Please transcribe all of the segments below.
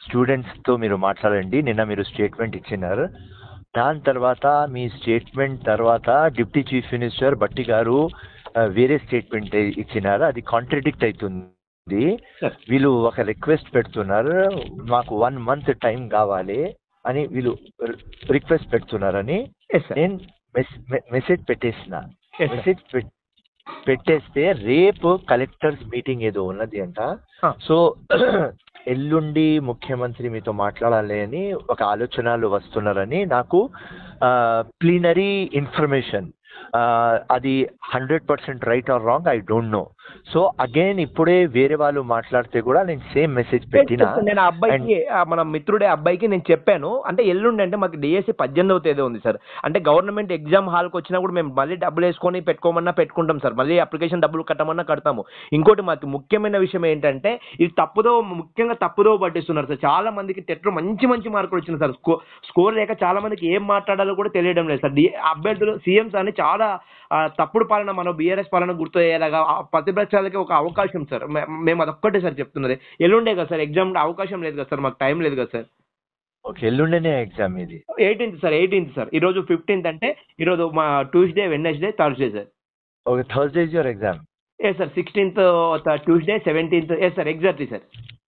స్టూడెంట్స్తో మీరు మాట్లాడండి నిన్న మీరు స్టేట్మెంట్ ఇచ్చినారు దాని తర్వాత మీ స్టేట్మెంట్ తర్వాత డిప్యూటీ చీఫ్ మినిస్టర్ బట్టి గారు ఆ, వేరే స్టేట్మెంట్ ఇచ్చినారు అది కాంట్రడిక్ట్ అవుతుంది సార్ వీళ్ళు ఒక రిక్వెస్ట్ పెడుతున్నారు మాకు వన్ మంత్ టైం కావాలి అని వీళ్ళు రిక్వెస్ట్ పెడుతున్నారని ఎస్ సార్ నేను మెసేజ్ పెట్టేసిన Yes, sir. మెసేజ్ పెట్టేస్తే రేపు కలెక్టర్స్ మీటింగ్ ఏదో ఉన్నది అంట Ah. సో ఎల్లుండి ముఖ్యమంత్రి మీతో మాట్లాడాలి అని ఒక ఆలోచనలు వస్తున్నారని నాకు ప్లీనరీ ఇన్ఫర్మేషన్ అది hundred percent right or wrong I don't know so again ఇప్పుడే వేరే వాళ్ళు మాట్లాడితే కూడా నేను సేమ్ మెసేజ్ పెట్టిన నేను ఆ అబ్బాయికి ఆ మన మిత్రుడే అబ్బాయికి నేను చెప్పాను అంటే ఎల్లుండి అంటే మాకు డిఎస్సి పద్దెనిమిదవ తేదీ ఉంది సార్ అంటే గవర్నమెంట్ ఎగ్జామ్ హాల్కి వచ్చినా కూడా మేము మళ్ళీ డబ్బులు వేసుకొని పెట్టుకోమన్నా పెట్టుకుంటాం సార్ మళ్ళీ అప్లికేషన్ డబ్బులు కట్టమన్నా కడతాము ఇంకోటి మాకు ముఖ్యమైన విషయం ఏంటంటే ఇది తప్పుదో ముఖ్యంగా తప్పుదో పట్టిస్తున్నారు సార్ చాలా మందికి టెట్లో మంచి మంచి మార్కులు వచ్చినాయి సార్ స్కో స్కోర్ లేక చాలా మందికి ఏం మాట్లాడాలో కూడా తెలియడం లేదు సార్ డి అభ్యర్థులు సీఎంస్ అని చాలా ఆ, తప్పుడు పాలన మనం బీఆర్ఎస్ పాలన గుర్తు అయ్యేలాగా ఆ ప్రతిపక్షాలకి ఒక అవకాశం సార్ మే- మేము అదొక్కటే సార్ చెప్తున్నది ఎల్లుండే కదా సార్ ఎగ్జామ్ అవకాశం లేదు కదా సార్ మాకు టైం లేదు కదా సార్ ఓకే ఎల్లుండనే ఎగ్జామ్ ఇది ఎయిటీన్త్ సార్ ఎయిటీన్త్ సార్ ఈరోజు ఫిఫ్టీన్త్ అంటే ఈరోజు మా Tuesday Wednesday Thursday sir okay Thursday is your exam ఏ సార్ సిక్స్టీన్త్ ట్యూస్డే సెవెంటీన్త్ ఏ సార్ ఎగ్జాక్ట్లీ సార్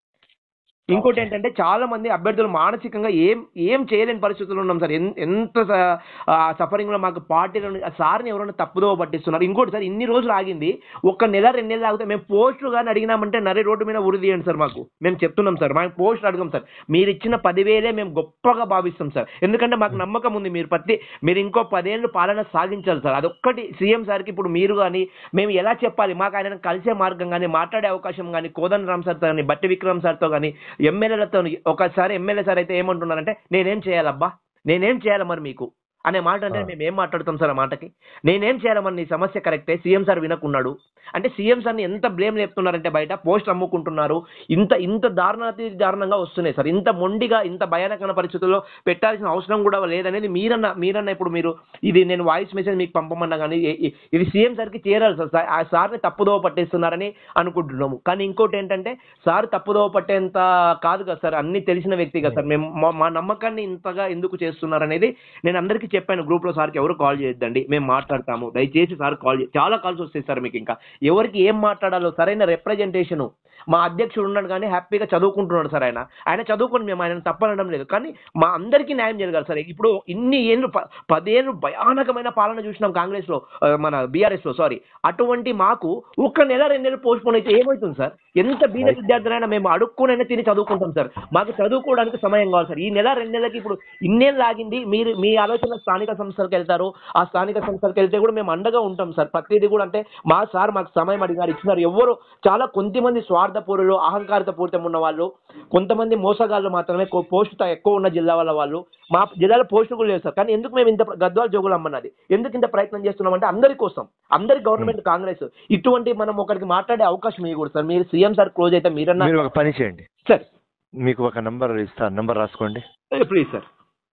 ఇంకోటి ఏంటంటే చాలా మంది అభ్యర్థులు మానసికంగా ఏం ఏం చేయలేని పరిస్థితుల్లో ఉన్నాం సార్ ఎన్- ఎంత సఫరింగ్ లో మాకు పార్టీలో సార్ని ఎవరైనా తప్పుదో పట్టిస్తున్నారు ఇంకోటి సార్ ఇన్ని రోజులు ఆగింది ఒక నెల రెండు నెలలు ఆగితే మేము పోస్టులు కానీ అడిగినామంటే నరే రోడ్డు మీద ఉరి తీయండి సార్ మాకు మేము చెప్తున్నాం సార్ మాకు పోస్ట్ అడగం సార్ మీరు ఇచ్చిన పదివేలే మేము గొప్పగా భావిస్తాం సార్ ఎందుకంటే మాకు నమ్మకం ఉంది మీరు ప్రతి మీరు ఇంకో పదేళ్ళు పాలన సాగించాలి సార్ అదొక్కటి సీఎం సార్కి ఇప్పుడు మీరు కానీ మేము ఎలా చెప్పాలి మాకు ఆయన కలిసే మార్గం కానీ మాట్లాడే అవకాశం కానీ కోదన్ రామ్ సార్తో కానీ బట్టి విక్రమ్ సార్తో కానీ ఎమ్మెల్యేలతో ఒకసారి ఎమ్మెల్యే సార్ అయితే ఏమంటున్నారంటే నేనేం చేయాలబ్బా నేనేం చేయాలి మరి మీకు అనే మాట అంటే ఆ. మేము ఏం మాట్లాడుతాం సార్ ఆ మాటకి నేనేం చేయాలి మరి నీ సమస్య కరెక్టే సీఎం సార్ వినకున్నాడు అంటే సీఎం సార్ని ఎంత బ్లేమ్ లేపుతున్నారంటే బయట పోస్ట్ అమ్ముకుంటున్నారు ఇంత ఇంత దారుణాతి దారుణంగా వస్తున్నాయి సార్ ఇంత మొండిగా ఇంత భయానకమైన పరిస్థితుల్లో పెట్టాల్సిన అవసరం కూడా లేదనేది మీరన్న మీరన్న ఇప్పుడు మీరు ఇది నేను వాయిస్ మెసేజ్ మీకు పంపమన్నా కానీ ఏ- ఏ- ఇది సీఎం సార్కి చేరాలి సార్ సా- ఆ సార్ని తప్పుదోవ పట్టేస్తున్నారని అనుకుంటున్నాము కానీ ఇంకోటి ఏంటంటే సార్ తప్పుదోవ పట్టేంత కాదు కదా సార్ అన్ని తెలిసిన వ్యక్తి కదా సార్ మేము మా- మా నమ్మకాన్ని ఇంతగా ఎందుకు చేస్తున్నారు అనేది నేను అందరికీ చెప్పాను గ్రూప్లో సార్కి ఎవరు కాల్ చేయొద్దండి మేము మాట్లాడతాము దయచేసి సార్ కాల్ చే చాలా కాల్స్ వస్తాయి సార్ మీకు ఇంకా ఎవరికి ఏం మాట్లాడాలో సరైన రిప్రజెంటేషన్ మా అధ్యక్షుడు ఉన్నాడు కానీ హ్యాపీగా చదువుకుంటున్నాడు సార్ ఆయన ఆయన చదువుకొని మేము ఆయన తప్పనడం లేదు కానీ మా అందరికీ న్యాయం జరగాలి సార్ ఇప్పుడు ఇన్ని ఏళ్ళు ప- పదేళ్ళు భయానకమైన పాలన చూసినాం కాంగ్రెస్ లో ఆ, మన బీఆర్ఎస్ లో సారీ అటువంటి మాకు ఒక్క నెల రెండు నెలలు పోస్ట్ పోన్ అయితే ఏమవుతుంది సార్ ఎంత బీద విద్యార్థులైనా మేము అడుక్కునైనా తిని చదువుకుంటాం సార్ మాకు చదువుకోవడానికి సమయం కావాలి సార్ ఈ నెల రెండు నెలలకి ఇప్పుడు ఇన్నేళ్ళు ఆగింది మీరు మీ ఆలోచన స్థానిక సంస్థలకు వెళ్తారు ఆ స్థానిక సంస్థలకు వెళ్తే కూడా మేము అండగా ఉంటాం సార్ ప్రతిదీ కూడా అంటే మా సార్ మాకు సమయం అడిగారు ఇచ్చినారు ఎవరు చాలా కొంతమంది స్వార్థపూరులు అహంకారిత పూరితం ఉన్న వాళ్ళు కొంతమంది మోసగాళ్ళు మాత్రమే కో- పోస్టు త- ఎక్కువ ఉన్న జిల్లా వాళ్ళ వాళ్ళు మా జిల్లాలో పోస్టు కూడా లేదు సార్ కానీ ఎందుకు మేము ఇంత ప్ర- గద్వాల జోగులు అమ్మన్నది ఎందుకు ఇంత ప్రయత్నం చేస్తున్నామంటే అందరి కోసం అందరి గవర్నమెంట్ కాంగ్రెస్ ఇటువంటి మనం ఒకరికి మాట్లాడే అవకాశం ఇవ్వకూడదు సార్ మీరు సీఎం సార్ క్లోజ్ అయితే మీరన్నా మీరు ఒక పని చేయండి సార్ మీకు ఒక నంబర్ ఇస్తాను నంబర్ రాసుకోండి ప్లీజ్ సార్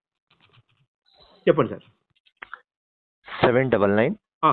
చెప్పండి సార్ సెవెన్ డబల్ నైన్ ఆ,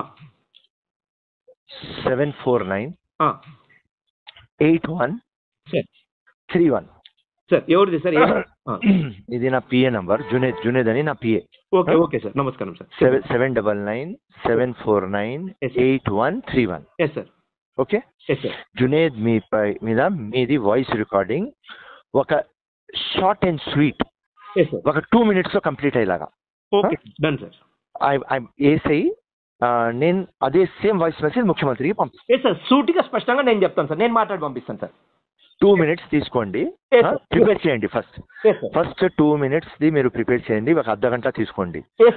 సెవెన్ ఫోర్ నైన్ ఆ, eight one sir three one sir ఎవరిది సార్ ఏ- ఆ, ఇది నా పిఏ నంబర్ జునేద్ జునేద్ అని నా పిఏ ఓకే ఓకే సార్ నమస్కారం sir seven seven double nine seven four nine Yes, sir. Eight one three one yes sir okay yes sir Junaid మీ పై- మీద మీది వాయిస్ రికార్డింగ్ ఒక short and sweet yes sir ఒక two minutes లో complete అయ్యేలాగా okay done sir వేసాయి నేను అదే సేమ్ వాయిస్ మెసేజ్ ముఖ్యమంత్రికి పంపిస్తాను ఎస్ సార్ సూటిగా స్పష్టంగా నేను చెప్తాను సార్ నేను మాట్లాడి పంపిస్తాను సార్ టూ మినిట్స్ తీసుకోండి Yes, sir. ప్రిపేర్ చేయండి first yes sir first two minutes ది మీరు ప్రిపేర్ చేయండి ఒక అర్ధ గంట తీసుకోండి ఎస్